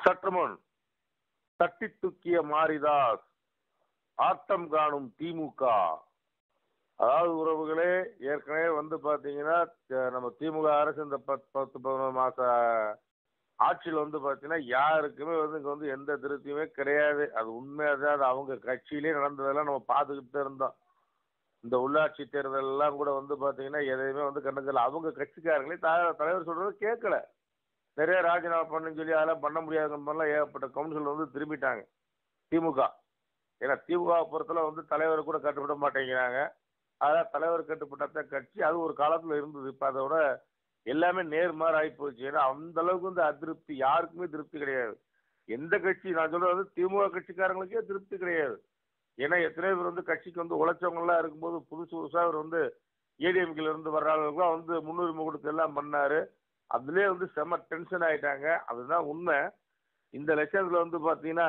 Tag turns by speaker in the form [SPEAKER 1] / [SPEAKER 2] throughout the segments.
[SPEAKER 1] சற்றுமுன் தட்டி தூக்கிய மாரிதாஸ் ஆட்டம் காணும் திமுக அதாவது உறவுகளே ஏற்கனவே வந்து பாத்தீங்கன்னா த- நம்ம திமுக அரசு இந்த பத்து பத்து பதினொரு மாச ஆட்சியில் வந்து பாத்தீங்கன்னா யாருக்குமே வந்து இங்க வந்து எந்த திருப்தியுமே கிடையாது அது உண்மையாக அது அவங்க கட்சியிலே நடந்ததெல்லாம் நம்ம பார்த்துக்கிட்டு தான் இருந்தோம் இந்த உள்ளாட்சி தேர்தல் எல்லாம் கூட வந்து பாத்தீங்கன்னா எதையுமே வந்து கண்டுக்கல அவங்க கட்சிக்காரங்களே த- தலைவர் சொல்றதை கேட்கல நிறைய ராஜினாமா பண்ணுன்னு சொல்லி அதெல்லாம் பண்ண முடியாத மாதிரிலாம் ஏகப்பட்ட கவுன்சில் வந்து திரும்பிட்டாங்க திமுக ஏன்னா திமுக பொறுத்தல வந்து தலைவர் கூட கட்டுப்பட மாட்டேங்கிறாங்க அதான் தலைவர் கட்டுப்பட்ட கட்சி அது ஒரு காலத்துல இருந்தது இப்ப அதோட எல்லாமே நேர்மாறு ஆகி போச்சு ஏன்னா அந்த அளவுக்கு வந்து அதிருப்தி யாருக்குமே திருப்தி கிடையாது எந்த கட்சி நான் சொல்றது வந்து திமுக கட்சிக்காரங்களுக்கே திருப்தி கிடையாது ஏன்னா எத்தனை பேர் வந்து கட்சிக்கு வந்து உழைச்சவங்க எல்லாம் இருக்கும்போது புதுசு புதுசா அவர் வந்து ஏடிஎம்கேல இருந்து வர்ற ஆளுங்களுக்குலாம் வந்து முன்னுரிமை கொடுத்து எல்லாம் பண்ணாரு அதுலயே வந்து செம டென்ஷன் ஆயிட்டாங்க அதுதான் உண்மை இந்த லட்சத்துல வந்து பாத்தீங்கன்னா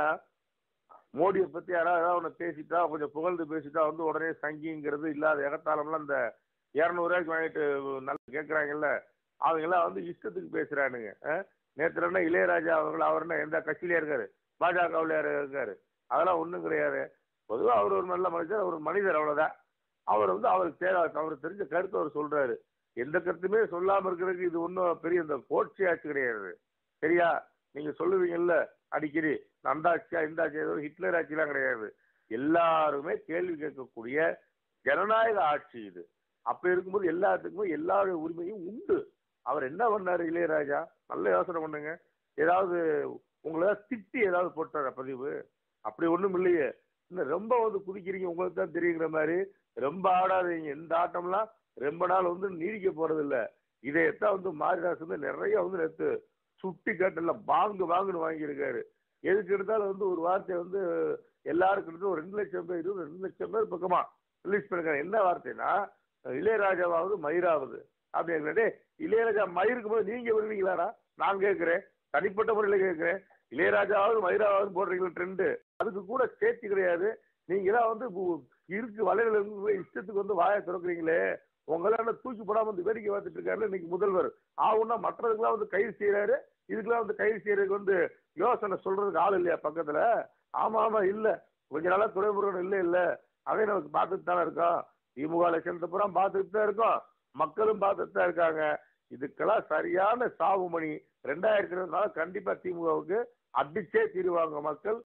[SPEAKER 1] மோடியை பத்தி யாராவது ஏதாவது ஒன்று பேசிட்டா கொஞ்சம் புகழ்ந்து பேசிட்டா வந்து உடனே சங்கிங்கிறது இல்லாத எகத்தாலம்லாம் இந்த இரநூறுவாய்க்கு வாங்கிட்டு நல்லா கேட்குறாங்கல்ல அவங்கெல்லாம் வந்து இஷ்டத்துக்கு பேசுறானுங்க நேற்று என்ன இளையராஜா அவர்கள் அவர் என்ன எந்த கட்சியிலே இருக்காரு பாஜகவில் இருக்காரு அதெல்லாம் ஒன்றும் கிடையாது பொதுவாக அவர் ஒரு நல்ல மனுஷர் அவர் ஒரு மனிதர் அவ்வளோதான் அவர் வந்து அவருக்கு தேவை அவருக்கு தெரிஞ்ச கருத்து அவர் சொல்றாரு எந்த கருத்துமே சொல்லாம இருக்கிறதுக்கு இது ஒன்றும் பெரிய இந்த கோட்சி ஆட்சி கிடையாது சரியா நீங்க சொல்லுவீங்கல்ல அடிக்கடி அந்த ஆட்சியா இந்த ஆட்சியா ஏதோ ஹிட்லர் ஆட்சிலாம் கிடையாது எல்லாருமே கேள்வி கேட்கக்கூடிய ஜனநாயக ஆட்சி இது அப்ப இருக்கும்போது எல்லாத்துக்குமே எல்லாருடைய உரிமையும் உண்டு அவர் என்ன பண்ணாரு இளையராஜா நல்ல யோசனை பண்ணுங்க ஏதாவது உங்களை திட்டி ஏதாவது போட்டார பதிவு அப்படி ஒண்ணும் இல்லையே இன்னும் ரொம்ப வந்து குதிக்கிறீங்க உங்களுக்கு தான் தெரியுங்கிற மாதிரி ரொம்ப ஆடாதீங்க இந்த ஆட்டம்லாம் ரொம்ப நாள் வந்து நீடிக்க போறது இல்ல இதையத்தான் வந்து மாரிதாஸ் வந்து நிறைய வந்து நேற்று சுட்டி காட்டல வாங்கு வாங்குன்னு வாங்கியிருக்காரு எதுக்கு எடுத்தாலும் வந்து ஒரு வார்த்தை வந்து எல்லாருக்கும் எடுத்து ஒரு ரெண்டு லட்சம் பேர் இருபது ரெண்டு லட்சம் பேர் பக்கமா ரிலீஸ் பண்ணிருக்காங்க என்ன வார்த்தைனா இளையராஜாவாவது மயிராவது அப்படிங்கிறதே இளையராஜா மயிருக்கு போது நீங்க விரும்புவீங்களாடா நான் கேட்கிறேன் தனிப்பட்ட முறையில கேட்கிறேன் இளையராஜாவது மயிராவது போடுறீங்களா ட்ரெண்டு அதுக்கு கூட சேர்த்து கிடையாது நீங்க தான் வந்து உ- இருக்கு வலையில இருந்து போய் இஷ்டத்துக்கு வந்து வாயை திறக்கிறீங்களே உங்களால தூக்கி போடாம வந்து வேடிக்கை பார்த்துட்டு இருக்காரு இன்னைக்கு முதல்வர் ஆகும்னா மற்றதுக்கெல்லாம் வந்து கைது செய்யறாரு இதுக்கெல்லாம் வந்து கைது செய்யறதுக்கு வந்து யோசனை சொல்றதுக்கு ஆள் இல்லையா பக்கத்துல ஆமா ஆமா இல்ல கொஞ்ச நாளா துறைமுருகன் இல்ல இல்ல அதை நமக்கு பார்த்துட்டு தானே இருக்கோம் திமுக லட்சணத்தை பூரா பார்த்துட்டு தான் இருக்கோம் மக்களும் பார்த்துட்டு தான் இருக்காங்க இதுக்கெல்லாம் சரியான சாவு மணி ரெண்டாயிரத்தி இருபத்தி நாலு கண்டிப்பா திமுகவுக்கு அடிச்சே தீருவாங்க மக்கள்